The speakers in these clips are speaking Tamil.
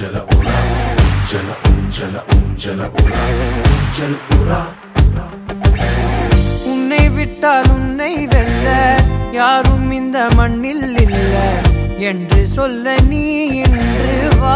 ஊஞ்சல உலா ஊஞ்சல ஊஞ்சல ஊஞ்சல உலா ஊஞ்சல் உலா உன்னை விட்டால் உன்னை வெல்ல யாரும் இந்த மண்ணில் இல்ல என்று சொல்ல நீ இன்று வா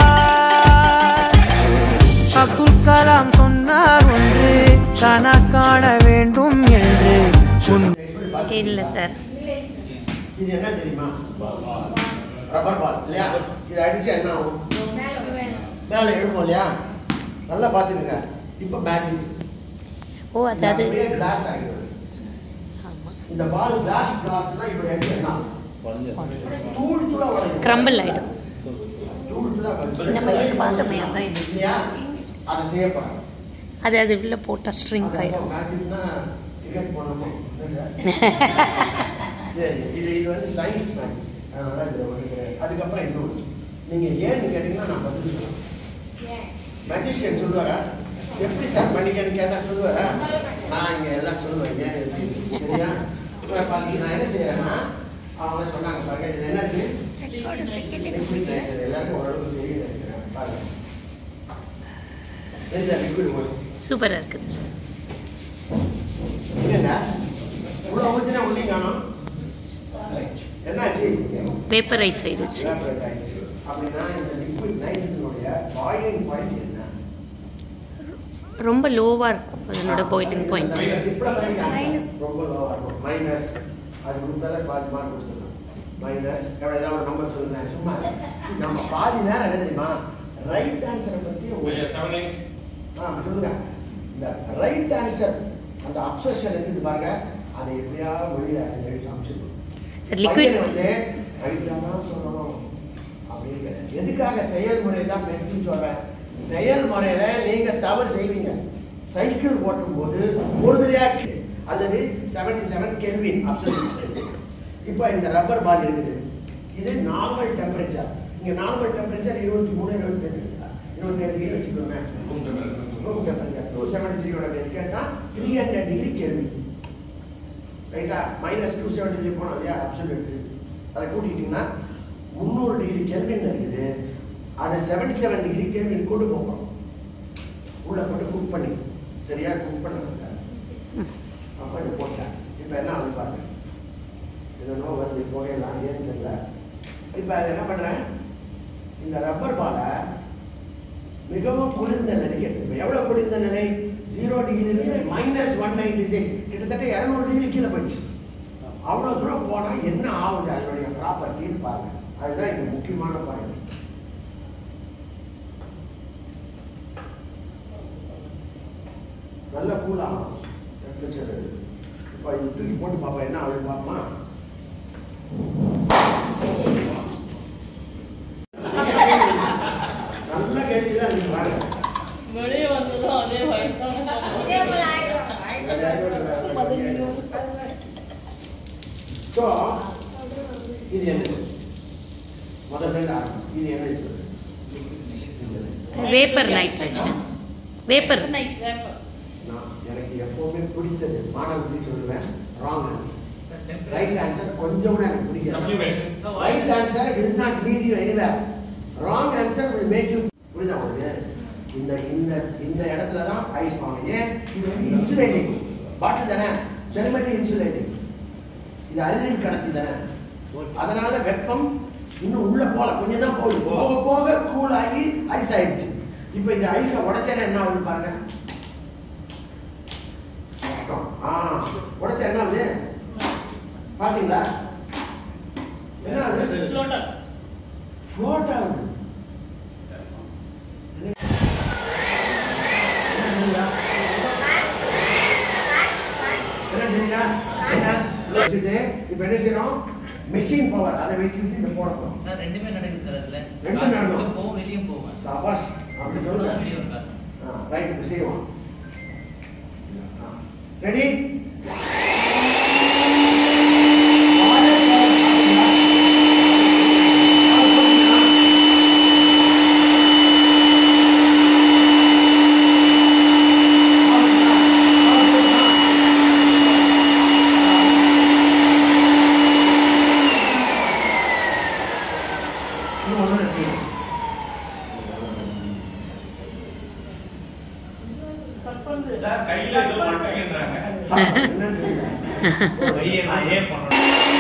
அப்துல் கலாம் சொன்னார் ஒன்று கனா காண வேண்டும் என்று உன் இல்லை சார் இது என்ன தெரியுமா ரப்பர் பால் இல்லையா இதை அடிச்சு என்ன ஆகும் மேலே எழுப்போம் இல்லையா நல்லா பார்த்துக்கங்க இப்போ மேஜிக் ஓ அதாவது கிளாஸ் ஆகிடுது இந்த பால் கிளாஸ் கிளாஸ்னா இப்படி அடிச்சு என்ன ஆகும் தூள் தூளா வளையும் கிரம்பிள் ஆகிடும் தூள் தூளா வளையும். நம்ம இதுக்கு பார்த்தோமே அதான் இது. இல்லையா அதை செய்ய போகிறோம் அது அது உள்ள போட்டால் ஸ்ட்ரிங் ஆகிடும் மேஜிக்னா டிக்கெட் போனோமோ சரி இது இது வந்து சயின்ஸ் மேஜிக் அதனால இதில் வந்து கிடையாது. அதுக்கப்புறம் இன்னொன்று நீங்கள் ஏன்னு கேட்டிங்கன்னா நான் பதில் சொல்லுவேன் மேஜிஷியன் சொல்லுவாரா எப்படி சார் பண்ணிக்கன்னு கேட்டால் சொல்லுவாரா நான் இங்கே எல்லாம் சொல்லுவேன் ஏன் எப்படி சரியா இப்போ பார்த்தீங்கன்னா நான் என்ன செய்யறேன்னா அவங்க சொன்னாங்க பாருங்க இது என்ன இருக்கு Liquid nitrogen. எல்லாருக்கும் ஓரளவுக்கு தெரியும் நினைக்கிறேன் பாருங்க தெரியுதா லிக்விட் ஓஷன் சூப்பராக இருக்குது சார் என்னங்க இவ்வளோ ஊற்றினா ஒன்றையும் காணும் என்னாச்சு பேப்பரைஸ் ஆயிடுச்சு அப்படின்னா இந்த லிக்விட் நைட்ரஜனுடைய பாயிலிங் பாயிண்ட் என்ன ரொம்ப லோவாக இருக்கும் அதனோட பாயிலிங் பாயிண்ட் மைனஸ் ரொம்ப லோவாக இருக்கும் மைனஸ் அது கொடுத்தாலே பாதி மார்க் கொடுத்துருக்கோம் மைனஸ் எவ்வளோ ஏதாவது ஒரு நம்பர் சொல்லுங்க சும்மா நம்ம பாதி நேரம் என்ன தெரியுமா ரைட் ஆன்சரை பற்றி உங்களுக்கு ஆ சொல்லுங்க இந்த ரைட் ஆன்சர் அந்த அப்சஷன் இருக்குது பாருங்க அதை எப்படியா வெளியில எழுதி அமைச்சிருக்கணும் சார் லிக்விட் பையனை வந்து ரைட்டாக தான் சொல்லணும் அப்படிங்கிறது எதுக்காக செயல்முறை தான் பெஸ்ட்னு சொல்றேன் செயல்முறையில நீங்க தவறு செய்வீங்க சைக்கிள் ஓட்டும் போது ஒரு தடையாக்கு அல்லது செவன்டி செவன் கெல்வின் அப்சல்யூட் இப்போ இந்த ரப்பர் பால் இருக்குது இது நார்மல் டெம்பரேச்சர் இங்க நார்மல் டெம்பரேச்சர் இருபத்தி மூணு இருபத்தஞ்சு இருபத்தி ஏழு டிகிரி வச்சுக்கோங்க ரூம் டெம்பரேச்சர் டூ செவன்டி த்ரீயோட பேஸ் கேட்டால் த்ரீ ஹண்ட்ரட் டிகிரி கெல்வின் ரைட்டா மைனஸ் டூ செவன்டி த்ரீ போனோம் இல்லையா அப்சல்யூட் அதை கூட்டிக்கிட்டிங்கன்னா முந்நூறு டிகிரி கெல்வின் இருக்குது அதை செவன்டி செவன் டிகிரி கெல்வின் கொண்டு போகணும் உள்ள போட்டு குக் பண்ணி சரியா குக் பண்ண அப்போ இதை போட்டேன் இப்போ என்ன ஆகுது பாருங்க இதனோ வருது புகையெல்லாம் ஏன்னு தெரியல இப்போ அதை என்ன பண்ணுறேன் இந்த ரப்பர் பாலை மிகவும் குளிர்ந்த நிலைக்கு எடுத்துப்பேன் எவ்வளோ குளிர்ந்த நிலை ஜீரோ டிகிரிலிருந்து மைனஸ் ஒன் நைன்டி சிக்ஸ் கிட்டத்தட்ட இரநூறு டிகிரி கீழே போயிடுச்சு அவ்வளோ தூரம் போனால் என்ன ஆகுது அதனுடைய ப்ராப்பர்ட்டின்னு பாருங்க அதுதான் இங்கே முக்கியமான பாயிண்ட் நல்ல கூலாகும் டெம்பரேச்சர் இப்போ இது தூக்கி போட்டு பார்ப்போம் என்ன ஆகுது பார்ப்போமா நல்ல கேள்வி தான் நீங்க பாருங்க வெளியே வந்ததும் அதே வயசான ஸோ இது என்னது முதல்ல இருந்து ஆரம்பம். இது என்ன வேப்பர் நைட்ரஜன் வேப்பர் நைட் வேப்பர் நான் எனக்கு எப்பவுமே பிடித்தது மாணவர்கள் சொல்லுவேன் ராங் ஆன்சர் ரைட் ஆன்சர் கொஞ்சம் கூட எனக்கு பிடிக்காது right answer will not lead you anywhere wrong answer will make you புரியுதா உங்களுக்கு இந்த இந்த இந்த இடத்துல தான் ஐஸ் வாங்க ஏன் இது வந்து இன்சுலேட்டிங் பாட்டில் தானே பெருமதி இன்சுலேட்டிங் இது அரிதின் கடத்தி தானே அதனால வெப்பம் இன்னும் உள்ள போல கொஞ்சம் தான் போகுது போக போக கூல் ஆகி ஐஸ் ஆயிடுச்சு இப்போ இந்த ஐஸை உடைச்சேன்னா என்ன ஆகுது பாருங்க ஆ உடைச்சா என்ன ஆகுது பாத்தீங்களா என்ன ஆகுது ஃப்ளோட்டர் ஃப்ளோட் ஆகுது என்ன தெரியுதா? என்ன வச்சுட்டு இப்போ என்ன செய்யறோம் மெஷின் பவர் அதை வச்சுக்கிட்டு இதை போடணும் சார் ரெண்டுமே நடக்குது சார் அதுல ரெண்டும் நடக்கும். உள்ள போகும் வெளியும் போவேன் சபாஷ் அப்படி சொல்லுங்க வெளியே ஒரு காசு ரைட் இப்போ செய்வோம் ரெடி நான் ஏன் பண்ணணும்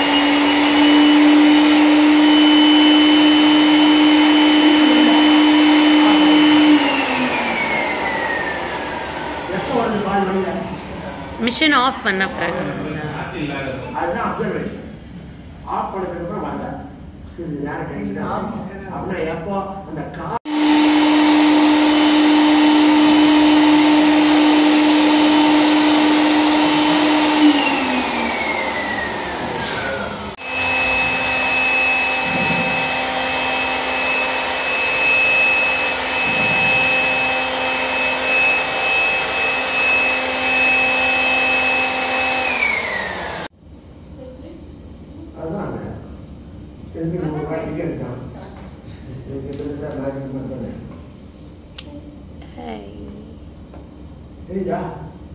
எப்போ வந்து பால் வெளியில மிஷின் ஆஃப் பண்ண பிறகு அதுதான் அப்சர்வேஷன் ஆஃப் பண்ணதுக்கப்புறம் வந்தேன் சிறிது நேரம் கழிச்சு தான் வந்தேன். அப்படின்னா எப்போ அந்த கா அதுதான் திருப்பி நூறு ரூபாய் டிக்கெட் தான் இது கிட்டத்தட்ட மேஜிக் மாதிரி தானே தெரியுதா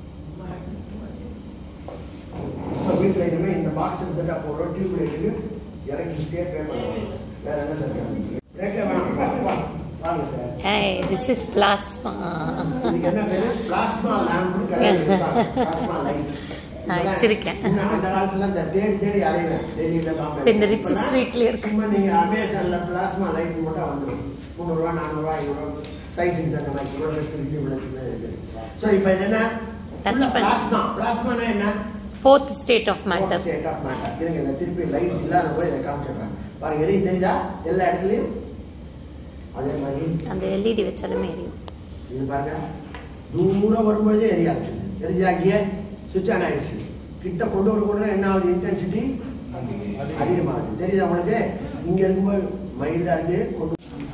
வீட்டில் இனிமேல் இந்த பாக்ஸ் எடுத்துட்டா போகிறோம் டியூப் லைட்டுக்கு எலக்ட்ரிசிட்டியே பே பண்ணுவோம் வேற என்ன சார் பிரேக்கே வேணாம் வா, வா. வாங்க சார் ஏய் திஸ் இஸ் பிளாஸ்மா இதுக்கு என்ன பேரு பிளாஸ்மா லேம்ப்னு கிடையாது பிளாஸ்மா லைட் நான் வச்சிருக்கேன். அந்த காலத்துல இந்த தேடி தேடி அலைவேன் டெல்லியில பாம்பே இப்ப இந்த ரிச் ஸ்வீட்ல இருக்கு சும்மா நீங்க அமேசான்ல பிளாஸ்மா லைட் மட்டும் வந்துடும் முந்நூறுரூவா நானூறுரூவா ஐநூறுரூவா சைஸுக்கு தகுந்த மாதிரி இவ்வளோ பெருசு இருக்கு இவ்வளோ சின்ன இருக்கு ஸோ இப்போ இது என்ன Touch பண்ணு. பிளாஸ்மா பிளாஸ்மானா என்ன fourth state of matter state of matter இருங்க இந்த திருப்பி லைட் இல்லாத போய் இதை காமிச்சிடுறேன் பாருங்க எரியும் தெரியுதா எல்லா இடத்துலையும் அதே மாதிரி அந்த எல்இடி வச்சாலுமே எரியும் இது பாருங்க தூரம் வரும்பொழுதே எரிய ஆரம்பிச்சிது எரிஞ்சாக்கிய சுவிட்ச் ஆன் ஆயிடுச்சு கிட்ட கொண்டு வர கொண்டு வர என்ன ஆகுது இன்டென்சிட்டி அதிகமாகுது தெரியுதா உங்களுக்கு இங்க இருக்கும்போது மைல்டா இருக்கு கொண்டு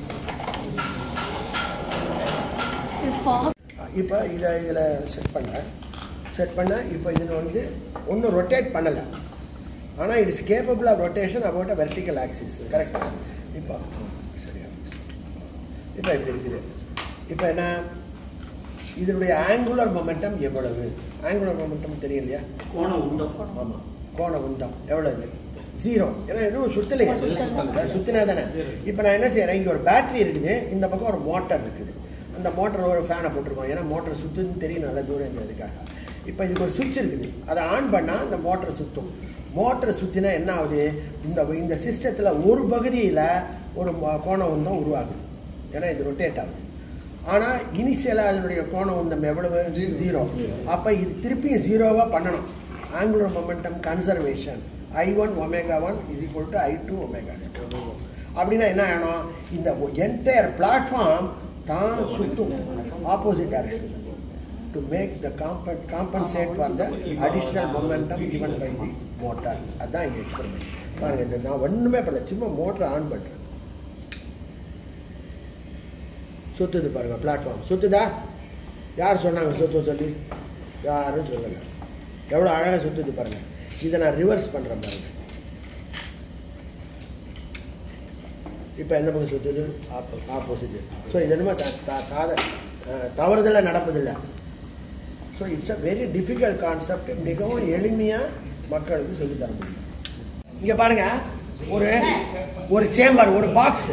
இப்போ இதை இதில் செட் பண்ணுறேன் செட் பண்ண இப்போ இதில் வந்து ஒன்றும் ரொட்டேட் பண்ணலை ஆனால் it is capable of rotation about a vertical axis கரெக்டாக இப்போ சரியா இப்போ இப்படி இருக்குது இப்போ என்ன இதனுடைய ஆங்குலர் மொமெண்டம் எவ்வளவு ஆங்குலர் மொமெண்டம் தெரியும் இல்லையா கோண உண்டம் ஆமாம் கோண உந்தம் எவ்வளவு ஜீரோ ஏன்னா எதுவும் சுத்தலையே சுத்தினா தானே இப்போ நான் என்ன செய்யறேன் இங்கே ஒரு பேட்டரி இருக்குது இந்த பக்கம் ஒரு மோட்டார் இருக்குது அந்த மோட்டர் ஒரு ஃபேனை போட்டிருக்கோம் ஏன்னா மோட்டர் சுத்துதுன்னு தெரியும் நல்ல தூரம் இருந்ததுக்காக இப்போ இதுக்கு ஒரு சுவிட்ச் இருக்குது அதை ஆன் பண்ணால் இந்த மோட்டர் சுற்றும் மோட்டர் சுற்றினா என்ன ஆகுது இந்த இந்த சிஸ்டத்தில் ஒரு பகுதியில் ஒரு ம- கோண உந்தம் உருவாகுது ஏன்னா இது ரொட்டேட் ஆகுது ஆனால் இனிஷியலாக அதனுடைய கோண உந்தம் எவ்வளவு ஜீரோ அப்போ இது திருப்பியும் ஜீரோவாக பண்ணணும் angular momentum conservation I one omega one is equal to I two omega அப்படின்னா என்ன ஆகணும் இந்த என்டையர் பிளாட்ஃபார்ம் தான் சுற்றும் opposite direction to make the காம்பன் compensate for the additional momentum given by the motor அதுதான் இங்கே எக்ஸ்பெரிமெண்ட் பாருங்க இது நான் ஒன்றுமே பண்ணல சும்மா மோட்டரை ஆன் பண்ணுறேன் சுத்துது பாருங்க பிளாட்ஃபார்ம் சுத்துதா யார் சொன்னாங்க சுத்த சொல்லி யாரும் சொல்லலை எவ்வளோ அழகாக சுத்துது பாருங்க இதை நான் ரிவர்ஸ் பண்ணுறேன் பாருங்க இப்போ எந்த பக்கம் சுத்துது ஆப்போசிட் ஸோ இது என்னமோ த- த- சாத தவறுதலாக நடப்பதில்லை so it's a very difficult concept மிகவும் எளிமையாக மக்களுக்கு சொல்லித் தர முடியும் இங்கே பாருங்க ஒரு ஒரு சேம்பர் ஒரு பாக்ஸ்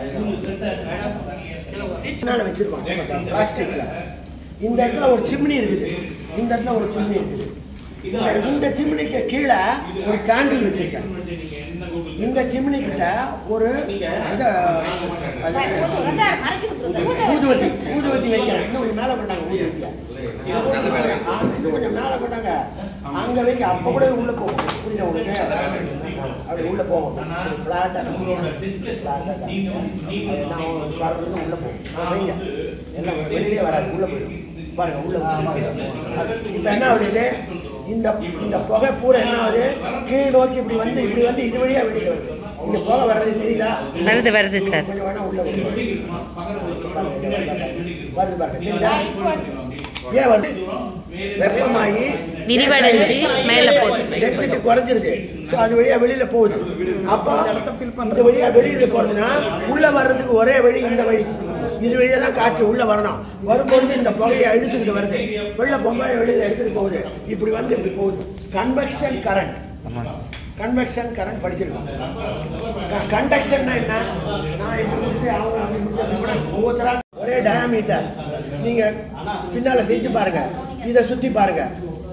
மேலே வச்சிருக்கோம் பிளாஸ்டிக்ல இந்த இடத்துல ஒரு சிம்னி இருக்குது இந்த இடத்துல ஒரு சிம்னி இருக்குது இந்த இந்த சிம்னிக்கு கீழே ஒரு கேண்டில் வச்சிருக்கேன் இந்த சிம்னி கிட்ட ஒரு இந்த அது ஊதுவத்தி ஊதுவத்தி வைக்கிறேன் இன்னும் கொஞ்சம் மேலே பண்ணாங்க ஊதுவத்தியா ஆ, இது கொஞ்சம் மேலே பண்ணாங்க அங்க வைக்க அப்ப கூட உள்ள போகும் புரியுதா உங்களுக்கு ஆ, அப்படி உள்ள போகும் ஃபிளாட்டா ஃபிளாட்டா நான் சரன்னு உள்ள போகும் ஆ, வைங்க எல்லாம் வெளியிலே வராது உள்ள போயிடும் பாருங்க உள்ள இப்போ என்ன ஆகுது இது? இந்த இந்த புகை பூரா என்ன ஆகுது கீழ் நோக்கி இப்படி வந்து இப்படி வந்து இது வழியா வெளியில வருது இங்க புகை வர்றது தெரியுதா வருது வருது சார் கொஞ்சம் வேணா உள்ள வருது பாருங்க, இது வருதா பாருங்க. வருது பாருங்க தெரியுதா ஏன் வருது வெப்பமாகி விரிவடைஞ்சு மேல போகுது டென்சிட்டி குறைஞ்சிருது ஸோ அது வழியா வெளியில போகுது அப்போ இந்த வழியா வெளியில போறதுன்னா உள்ள வர்றதுக்கு ஒரே வழி இந்த வழி இது வழியா தான் காற்று உள்ள வரணும் வரும்பொழுது இந்த புகையை இழுத்துக்கிட்டு வருது வெளில பொம்மையை வெளியில எடுத்துட்டு போகுது இப்படி வந்து இப்படி போகுது கன்வெக்ஷன் கரண்ட் கன்வெக்ஷன் கரண்ட் படிச்சிருக்கோம் கண்டக்ஷன்னா என்ன நான் இப்படி விட்டு அவங்க அப்படி விட்டு அப்படி விட ஒவ்வொருத்தரா ஒரே டயாமீட்டர் நீங்க பின்னால செஞ்சு பாருங்க இதை சுத்தி பாருங்க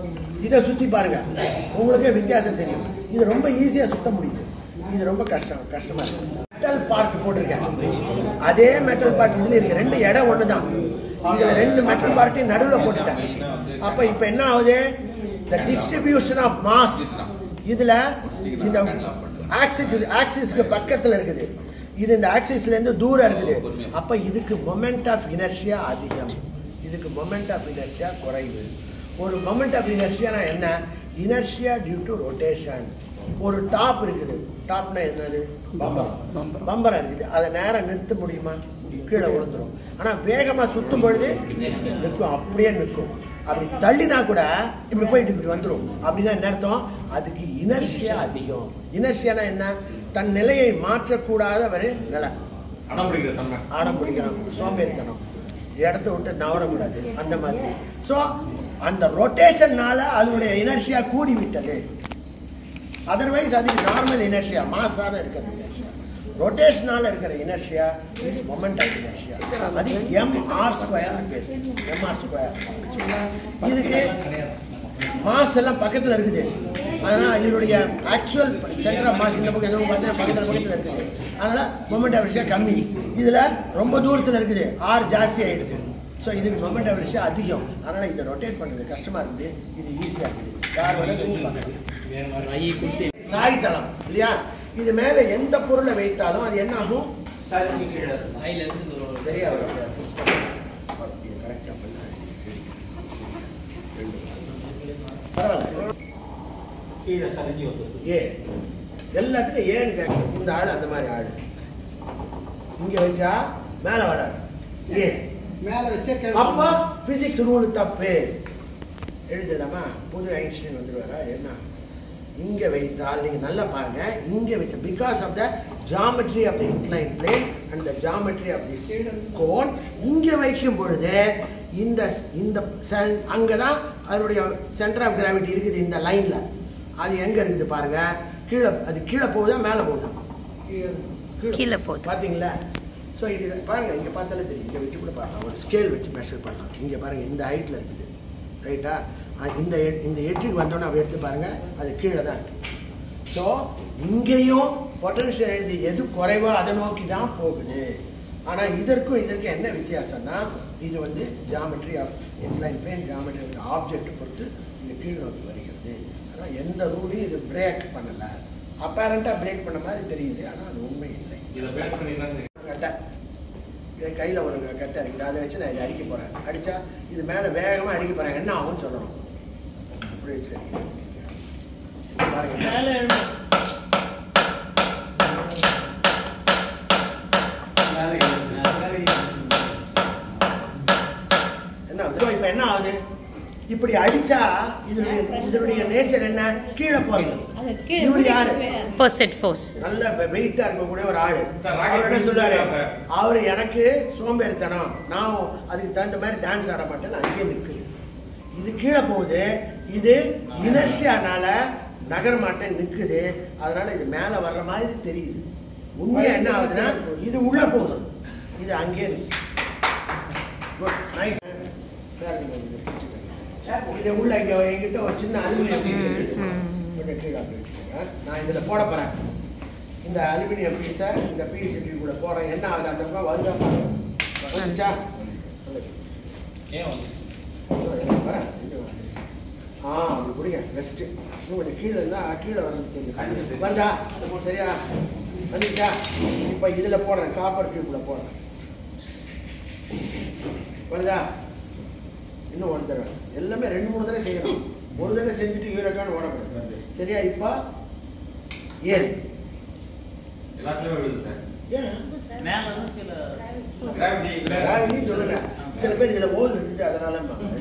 இதை சுத்தி பாருங்க உங்களுக்கே வித்தியாசம் தெரியும் இது ரொம்ப ஈஸியா சுத்த முடியுது இது ரொம்ப கஷ்டம் கஷ்டமா இருக்கு மெட்டல் பார்ட் போட்டிருக்கேன் அதே மெட்டல் பார்ட் இதுல இருக்கு ரெண்டு இடம் ஒண்ணுதான் இதுல ரெண்டு மெட்டல் பார்ட்டையும் நடுவில் போட்டுட்டேன் அப்ப இப்ப என்ன ஆகுது the distribution ஆஃப் மாஸ் இதுல இந்த ஆக்சிஸ் ஆக்சிஸ்க்கு பக்கத்துல இருக்குது இது இந்த ஆக்சிஸ்ல இருந்து தூரம் இருக்குது அப்ப இதுக்கு மொமெண்ட் ஆஃப் இனர்ஷியா அதிகம் இதுக்கு மொமெண்ட் ஆஃப் இனர்ஷியா குறைவு ஒரு மொமெண்ட் ஆஃப் இனர்ஷியானா என்ன இனர்ஷியா டியூ டு ரொட்டேஷன் ஒரு டாப் இருக்குது டாப்னா என்னது பம்பரம் பம்பரம் இருக்குது அதை நேரம் நிறுத்த முடியுமா கீழே விழுந்துரும் ஆனா வேகமா சுத்தும் பொழுது நிற்கும் அப்படியே நிற்கும் அப்படி தள்ளினா கூட இப்படி போயிட்டு இப்படி வந்துடும் அப்படின்னா என்ன அர்த்தம் அதுக்கு இனர்ஷியா அதிகம் இனர்ஷியானா என்ன தன் நிலையை மாற்றக்கூடாத வரை நிலை அடம் பிடிக்கிற தன்மை ஆடம் பிடிக்கணும் சோம்பேறித்தனம் இடத்த விட்டு நவரக்கூடாது அந்த மாதிரி ஸோ அந்த ரொட்டேஷன்னால அதனுடைய இனர்ஷியா கூடி விட்டது அதர்வைஸ் அதுக்கு நார்மல் இனர்ஷியா மாஸாக இருக்கிற இனர்ஷியா ரொட்டேஷனால இருக்கிற inertia is moment of inertia அது எம்ஆர் ஸ்கொயர்னு பேர் எம்ஆர் ஸ்கொயர் இதுக்கு மாஸ் எல்லாம் பக்கத்தில் இருக்குது அதனால் இதனுடைய ஆக்சுவல் சென்டர் ஆஃப் மாஸ் இந்த பக்கம் எதுவும் பார்த்தீங்கன்னா பக்கத்தில் பக்கத்தில் இருக்குது அதனால் மொமெண்ட் ஆஃப் இனர்ஷியா கம்மி இதில் ரொம்ப தூரத்தில் இருக்குது ஆர் ஜாஸ்தி ஆகிடுது ஸோ இதுக்கு மொமெண்ட் ஆஃப் இனர்ஷியா அதிகம் அதனால் இதை ரொட்டேட் பண்ணுறது கஷ்டமாக இருக்குது இது ஈஸியாக இருக்குது யார் வேணாலும் செஞ்சு பார்க்கலாம் சாய்தளம் இல்லையா இது மேல எந்த பொருளை வைத்தாலும் அது என்ன ஆகும் சரிஞ்சு கீழே வாயில இருந்து தூரம் சரியா வரும் இது கரெக்டா பண்ணா பரவாயில்ல கீழே சரிஞ்சு வந்துருக்கு ஏ எல்லாத்துக்கும் ஏன்னு கேட்கும் இந்த ஆள் அந்த மாதிரி ஆள் இங்க வச்சா மேல வராது ஏ மேல வச்சே அப்போ பிசிக்ஸ் ரூல் தப்பு எழுதிடலாமா புது ஐன்ஸ்டைன் வந்துருவாரா என்ன இங்க வைத்தால் நீங்க நல்லா பாருங்க இங்க வைத்த because of the geometry of the incline plane and the geometry of the cone இங்க வைக்கும் பொழுது இந்த இந்த cen- அங்கதான் அதனுடைய சென்டர் ஆஃப் கிராவிட்டி இருக்குது இந்த லைன்ல அது எங்க இருக்குது பாருங்க கீழே அது கீழே போகுதா மேலே போகுதா கீழே போகுது. பாத்தீங்களா ஸோ இது பாருங்க இங்க பார்த்தாலே தெரியும் இங்க வச்சு கூட பார்க்கலாம் ஒரு ஸ்கேல் வச்சு மெஷர் பண்ணலாம் இங்க பாருங்க இந்த ஹைட்ல இருக்குது ரைட்டா இந்த எட்- இந்த எட்டுக்கு வந்தோன்னே அவ எடுத்து பாருங்க அது கீழே தான் இருக்கு ஸோ இங்கேயும் பொட்டன்ஷியல் எனர்ஜி எது குறைவோ அதை நோக்கி தான் போகுது ஆனால் இதற்கும் இதற்கும் என்ன வித்தியாசம்னா இது வந்து geometry of inline plane geometry of object பொறுத்து இது கீழ் நோக்கி வருகிறது ஆனால் எந்த ரூலையும் இது பிரேக் பண்ணலை அப்பேரண்ட்டாக பிரேக் பண்ண மாதிரி தெரியுது ஆனால் அது உண்மை இல்லை இதை பேஸ் பண்ணி என்ன செய்ய கட்டை என் கையில் ஒரு கட்டை இருக்குது அதை வச்சு நான் இதை அடிக்க போகிறேன் அடித்தா இது மேலே வேகமாக அடிக்க போகிறேன் என்ன ஆகும்னு சொல்லணும் அப்படி வச்சு அடிக்கிறேன். பாருங்க மேலே எழுந்து என்ன ஆகுது இப்போ என்ன ஆகுது இப்படி அடிச்சா இதனுடைய இதனுடைய நேச்சர் என்ன கீழே போறது அது கீழே இவர் யாரு opposite force நல்ல வெயிட்டா இருக்கக்கூடிய ஒரு ஆளு சார், rocket அவர் என்ன physics சொல்றாரு தான் சார். அவர் எனக்கு சோம்பேறித்தனம் நான் அதுக்கு தகுந்த மாதிரி டான்ஸ் ஆட மாட்டேன் அங்கேயே நிற்குது இது கீழே போகுது இது இனர்ஷியானால நகர மாட்டேன் நிற்குது அதனால இது மேலே வர்ற மாதிரி தெரியுது உண்மையா என்ன ஆகுதுன்னா இது உள்ள போகுது இது அங்கேயே நிற்குது குட் நைஸ் சார் நீங்க இதை பிடிச்சுக்கோங்க. இது உள்ள இங்க என்கிட்ட ஒரு சின்ன அலுமினியம் பீஸ் இருக்குது கொஞ்சம் கீழே அப்படி வச்சுக்கோங்க நான் இதில் போட போறேன் இந்த அலுமினியம் பீஸை இந்த பீஸ் இப்படி கூட போடுறேன் என்ன ஆகுது அந்த பக்கம் வருதா பாருங்க வந்துச்சா வந்துச்சு. ஏன் வந்து இதோ இங்க வரேன். இங்க வரேன். ஆ அப்படி பிடிங்க பெஸ்ட்டு இன்னும் கொஞ்சம் கீழே இருந்தால் கீழே வர்றது தெரியும் வருதா சரியா வந்துச்சா இப்போ இதில் போடுறேன் காப்பர் டியூப்பில் போடுறேன் வருதா இன்னும் ஒரு தடவை எல்லாமே ரெண்டு மூணு தடவை செய்யணும் ஒரு தடவை செஞ்சுட்டு யூரோக்கான்னு ஓடக்கூடாது சரியா இப்போ ஏழு எல்லாத்துலயும் விழுது சார் ஏன் மேல இருந்து கீழே கிராவிட்டி gravity சொல்லுங்க சில பேர் இதுல ஓல் இருக்குது அதனால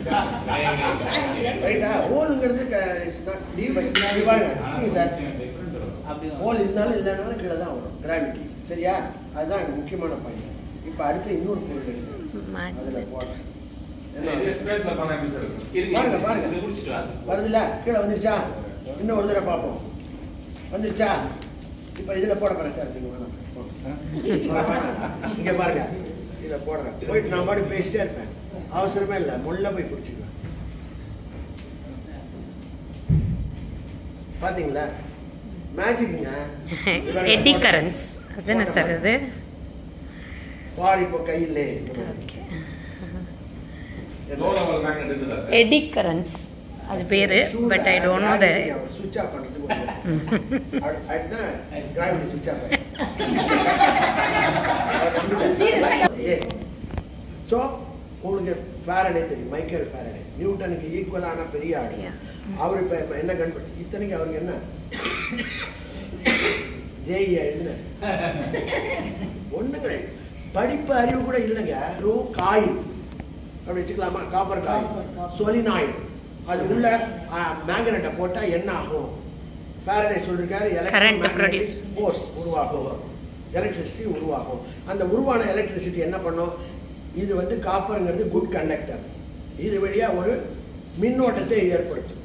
ரைட்டா ஓலுங்கிறது பாருங்க சார் அப்படி ஓல் இருந்தாலும் இல்லைனாலும் கீழே தான் வரும் கிராவிட்டி சரியா அதுதான் முக்கியமான பாயிண்ட் இப்போ அடுத்து இன்னொரு பொருள் இருக்கு அதுல magnet போடுறேன் இது என்ன ஸ்பேஸ்ல பண்ண எப்படி சார் இருக்கும் பாருங்க பாருங்க இது முடிச்சிட்டு வா வருதுல்ல கீழே வந்துருச்சா இன்னும் ஒரு தடவை பார்ப்போம் வந்துருச்சா இப்போ இதில் போட போகிறேன் சார் நீங்கள் வேணாம் போங்க. இங்க பாருங்க இதில் போடுறேன் போயிட்டு நான் பாட்டு பேசிட்டே இருப்பேன் அவசரமே இல்லை முள்ள போய் பிடிச்சிக்குவேன் பாத்தீங்களா மேஜிக்ங்க எட்டி கரன்ஸ் அதுதானே சார் அது பாரு இப்போ கையில் ஓகே லோ லெவல் மேக்னெட் இருக்குதா சார் எடி கரன்ஸ் அது பேரு but I don't know the சுவிட்ச் ஆஃப் பண்ணுறதுக்கு கிராவிட்டி சுவிட்ச் ஆஃப் ஸோ உங்களுக்கு ஃபேரடே தெரியும் மைக்கேல் ஃபேரடே நியூட்டனுக்கு ஈக்குவலான பெரிய ஆடு Yeah. அவர் இப்போ என்ன கண்டு இத்தனைக்கு அவருக்கு என்ன ஜேஇ எழுதின ஒண்ணுங்க படிப்பு அறிவு கூட இல்லைங்க வெறும் காய் அப்படி வச்சுக்கலாமா காப்பர் காய் சொலினாய்டு அது உள்ள மேக்னெட்டை போட்டா என்ன ஆகும் ஃபேரடே சொல்லிருக்காரு Current எலக்ட்ரோமேக்னெட்டிக் produce. ஃபோர்ஸ் உருவாகும் எலக்ட்ரிசிட்டி உருவாகும் அந்த உருவான எலக்ட்ரிசிட்டி என்ன பண்ணும் இது வந்து காப்பருங்கிறது குட் கண்டக்டர் இது வழியா ஒரு மின்னோட்டத்தை ஏற்படுத்தும்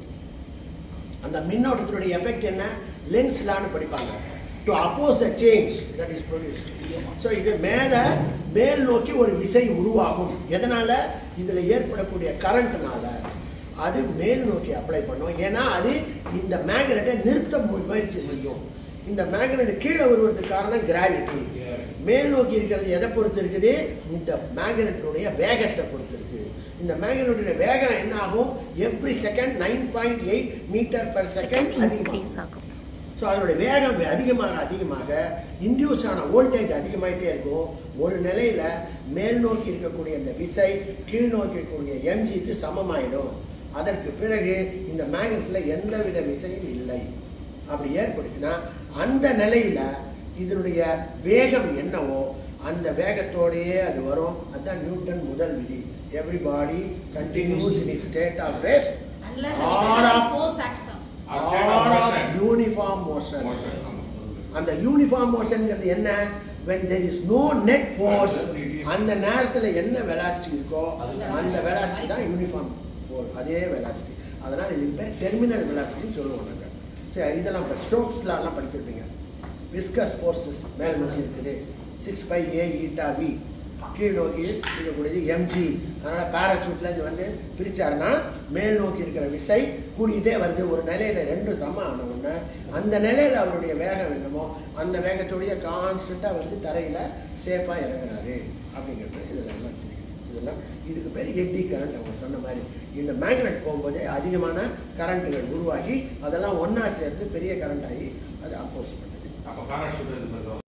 அந்த மின்னோட்டத்தினுடைய எஃபெக்ட் என்ன லென்ஸ் லான்னு படிப்பாங்க to oppose the change that is produced so இது மேலே மேல் நோக்கி ஒரு விசை உருவாகும் எதனால இதில் ஏற்படக்கூடிய கரண்ட்னால அது மேல் நோக்கி அப்ளை பண்ணும் ஏன்னா அது இந்த மேக்னெட்டை நிறுத்த மு- முயற்சி செய்யும் இந்த மேக்னெட் கீழே வருவதற்கு காரணம் கிராவிட்டி மேல் நோக்கி இருக்கிறது எதை பொறுத்து இருக்குது இந்த மேக்னெட்டுடைய வேகத்தை பொறுத்து இருக்கு இந்த மேக்னெட்டுடைய வேகம் என்ன ஆகும் every second nine point eight metre per second அதிகமாகும் இன்க்ரீஸ் ஆகும் ஸோ அதனுடைய வேகம் அதிகமாக அதிகமாக இன்டியூஸ் ஆன வோல்டேஜ் அதிகமாயிட்டே இருக்கும் ஒரு நிலையில மேல் நோக்கி இருக்கக்கூடிய இந்த விசை கீழ் நோக்கி இருக்கக்கூடிய எம்ஜிக்கு சமமாயிடும் அதற்கு பிறகு இந்த மேக்னெட்ல எந்தவித விசையும் இல்லை அப்படி ஏற்படுச்சுன்னா அந்த நிலையில இதனுடைய வேகம் என்னவோ அந்த வேகத்தோடையே அது வரும் அதுதான் நியூட்டன் முதல் விதி every body continues in it state of rest Unless Or an of- force acts on. A state of motion. Uniform motion Motion. அந்த யூனிஃபார்ம் மோஷன்ங்கிறது என்ன when there is no net force அந்த நேரத்துல என்ன வெலாசிட்டி இருக்கோ அந்த வெலாசிட்டி தான் யூனிஃபார்ம் அதே வெலாசிட்டி அதனால இதுக்கு பேர் டெர்மினல் வெலாசிட்டின்னு சொல்லுவோம் நாங்கள் சரி இதெல்லாம் இப்போ ஸ்ட்ரோக்ஸ்லாம் எல்லாம் படிச்சிருப்பீங்க விஸ்கஸ் ஃபோர்ஸஸ் மேல் நோக்கி இருக்குது six pi a eta v கீழ் நோக்கி இருக்கக்கூடியது எம்ஜி அதனால பேராசூட்ல இது வந்து பிரிச்சாருன்னா மேல் நோக்கி இருக்கிற விசை கூடிக்கிட்டே வருது ஒரு நிலையில ரெண்டும் சம ஆன உடனே அந்த நிலையில அவருடைய வேகம் என்னமோ அந்த வேகத்தோடைய கான்ஸ்டண்டா வந்து தரையில சேஃபா இறங்குறாரு அப்படிங்கிறது இதெல்லாம் தெரியும் இதெல்லாம் இதுக்கு பேர் எட்டி கரண்ட் அவங்க சொன்ன மாதிரி இந்த மேக்னெட் போகும்போது அதிகமான கரண்ட்டுகள் உருவாகி அதெல்லாம் ஒண்ணா சேர்த்து பெரிய கரண்ட் ஆகி அது அப்போஸ் பண்ணுது அப்ப பேராஷூட் இது பண்ணுறோம்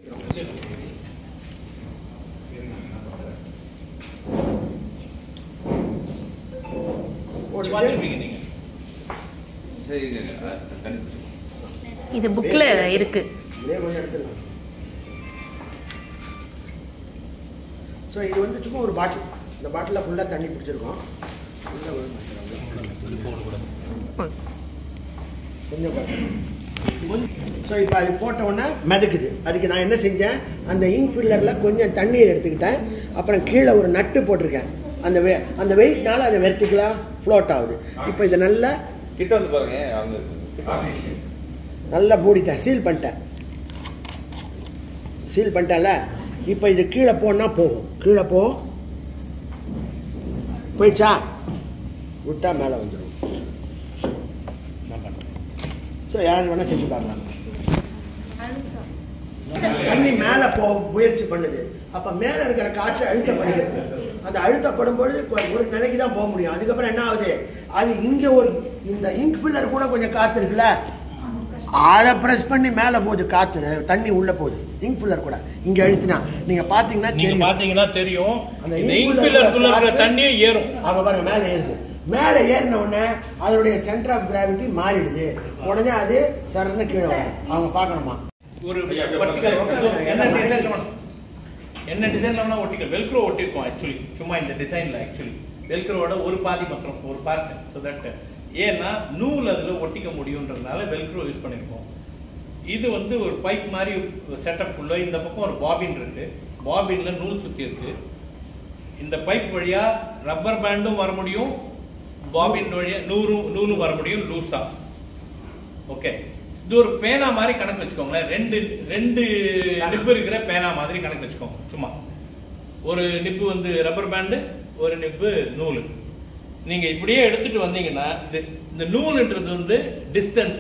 ஒரு சரி இது, அஹ், கண்டுபிடிச்சு. இது புக்ல இருக்கு இதே கொஞ்சம் எடுத்துக்கலாம் ஸோ இது வந்து சும்மா ஒரு பாட்டில் இந்த பாட்டிலில் ஃபுல்லாக தண்ணி பிடிச்சிருக்கோம் ஃபுல்லாக ஒரு கொஞ்சம் ஸோ இப்போ அது போட்ட உடனே மிதக்குது அதுக்கு நான் என்ன செஞ்சேன் அந்த இங்க் ஃபில்லரில் கொஞ்சம் தண்ணீர் எடுத்துக்கிட்டேன் அப்புறம் கீழே ஒரு நட்டு போட்டிருக்கேன் அந்த வே அந்த வெயிட்னால அது வெர்டிக்கலாக ஃப்ளோட் ஆகுது இப்போ இதை நல்லா கிட்ட வந்து பாருங்க அவங்க Artificial. நல்லா மூடிட்டேன் சீல் பண்ணிட்டேன் சீல் பண்ணிட்டேன்ல இப்போ இது கீழே போனா போகும் கீழே போ போயிடுச்சா விட்டா மேலே வந்துடும் ஸோ யார் வேணால் செஞ்சு பார்க்கலாம் தண்ணி மேலே போ முயற்சி பண்ணுது அப்போ மேலே இருக்கிற காற்று அழுத்தப்படுகிறது அந்த அழுத்தப்படும் பொழுது கொ- ஒரு நிலைக்கு தான் போக முடியும் அதுக்கப்புறம் என்ன ஆகுது அது இங்கே ஒரு இந்த இங்க் ஃபில்லர் கூட கொஞ்சம் காற்று இருக்குல்ல அதை ப்ரெஸ் பண்ணி மேலே போகுது காற்று தண்ணி உள்ள போகுது இங்க் ஃபில்லர் கூட இங்கே அழுத்தினா நீங்கள் பார்த்தீங்கன்னா நீங்க தெரியும் பாத்தீங்கன்னா தெரியும் அந்த இந்த ink இன்ஃபில்லருக்குள்ள இருக்கிற காற்று- தண்ணியும் ஏறும் அங்க பாருங்க மேலே ஏறுது மேலே ஏறின உடனே அதோடைய சென்டர் ஆஃப் கிராவிட்டி மாறிடுது உடனே அது சரன்னு கீழே வருது அவங்க பார்க்கணுமா ஒரு ஐயா, அப்படியே particular உட்காருங்க. என்ன டிசைன்ல வேணும் என்ன டிசைன்ல வேணா ஒட்டிக்கல் வெல்க்ரோ ஒட்டிருக்கோம் ஆக்சுவலி சும்மா இந்த டிசைன்ல ஆக்சுவலி வெல்க்ரோட ஒரு பாதி மாத்திரம் ஒரு பார்ட் ஸோ தட் ஏன்னா நூல் அதுல ஒட்டிக்க முடியுன்றதுனால வெல்க்ரோ யூஸ் பண்ணியிருக்கோம் இது வந்து ஒரு பைப் மாதிரி செட்டப் உள்ள இந்த பக்கம் ஒரு பாபின் இருக்கு பாபின்ல நூல் சுத்தி இருக்கு இந்த பைப் வழியா ரப்பர் பேண்டும் வர முடியும் பாபின் வழியா நூறும் நூலும் வர முடியும் லூஸா ஓகே இது ஒரு பேனா மாதிரி கணக்கு வச்சுக்கோங்களேன் ரெண்டு ரெண்டு நிப்பு இருக்கிற பேனா மாதிரி கணக்கு வச்சுக்கோங்க சும்மா ஒரு நிப்பு வந்து ரப்பர் பேண்டு ஒரு நிப்பு நூல் நீங்க இப்படியே எடுத்துட்டு வந்தீங்கன்னா இது இந்த நூலுன்றது வந்து டிஸ்டன்ஸ்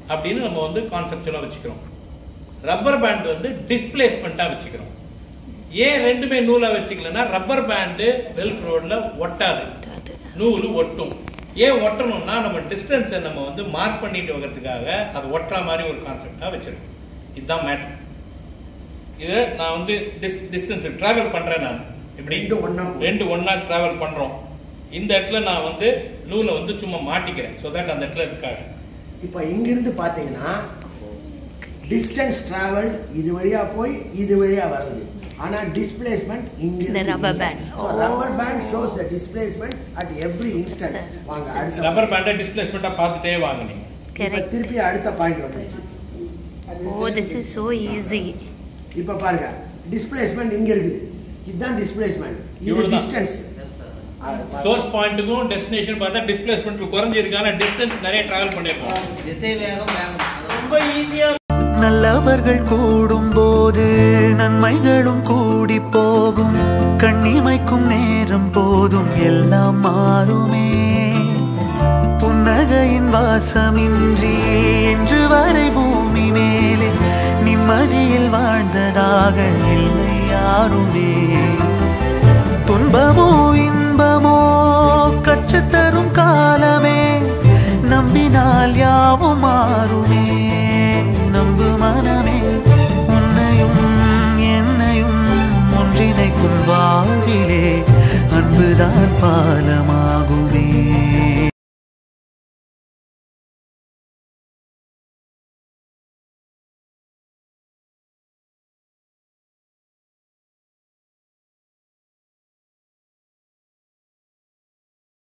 அப்படின்னு நம்ம வந்து கான்செப்டுவலாக வச்சுக்கிறோம் ரப்பர் பேண்ட் வந்து டிஸ்பிளேஸ்மெண்ட்டாக வச்சுக்கிறோம் ஏன் ரெண்டுமே நூலாக வச்சுக்கலன்னா ரப்பர் பேண்டு வெல்க் ரோடில் ஒட்டாது நூல் ஒட்டும் ஏன் ஒட்டணும்னா நம்ம டிஸ்டன்ஸை நம்ம வந்து மார்க் பண்ணிட்டு வர்றதுக்காக அது ஒட்டுற மாதிரி ஒரு கான்செப்டாக வச்சிருக்கோம் இதுதான் மேட்டர் இது நான் வந்து டிஸ் டிஸ்டன்ஸ் ட்ராவல் பண்ணுறேன் நான் இப்படி ரெண்டு ஒண்ணா போகுது. ரெண்டு ஒண்ணா ட்ராவல் பண்ணுறோம் இந்த இடத்துல நான் வந்து நூலை வந்து சும்மா மாட்டிக்கிறேன் ஸோ தட் அந்த இடத்துல இருக்காங்க இப்போ இங்கிருந்து பார்த்தீங்கன்னா டிஸ்டன்ஸ் டிராவல்ட் இது வழியா போய் இது வழியா வருது ஆனா டிஸ்பிளேஸ்மெண்ட் இங்க The rubber band. Rubber band shows the displacement at every instant வாங்க அடுத்த ரப்பர் பேண்டை டிஸ்பிளேஸ்மெண்ட்டாக பார்த்துட்டே வாங்க நீங்கள் இப்ப கரெக்ட் திருப்பி அடுத்த பாயிண்ட் வந்துருச்சு oh this is so easy இப்ப பாருங்க டிஸ்பிளேஸ்மெண்ட் இங்க இருக்குது இதுதான் டிஸ்பிளேஸ்மெண்ட் இது இவ்வளவுதான். டிஸ்டன்ஸ் சோர்ஸ் பாயிண்ட்டுக்கும் டெஸ்டினேஷன் பார்த்தா டிஸ்பிளேஸ்மெண்ட் குறைஞ்சிருக்கு ஆனால் டிஸ்டன்ஸ் நிறைய ட்ராவல் பண்ணியிருக்கோம் திசை வேகம் வேகம் அது ரொம்ப ஈஸியா நல்லவர்கள் கூடும் போது நன்மைகளும் கூடி போகும் கண்ணிமைக்கும் நேரம் போதும் எல்லாம் மாறுமே புன்னகையின் வாசமின்றி என்று வரை பூமி மேலே நிம்மதியில் வாழ்ந்ததாக இல்லை யாருமே துன்பமோ இன்பமோ கற்றுத்தரும் காலமே நம்பினால் யாவும் மாறுமே நம்பு மனமே உன்னையும் என்னையும் ஒன்றிணைக்கும் வாழ்விலே அன்புதான் பாலமா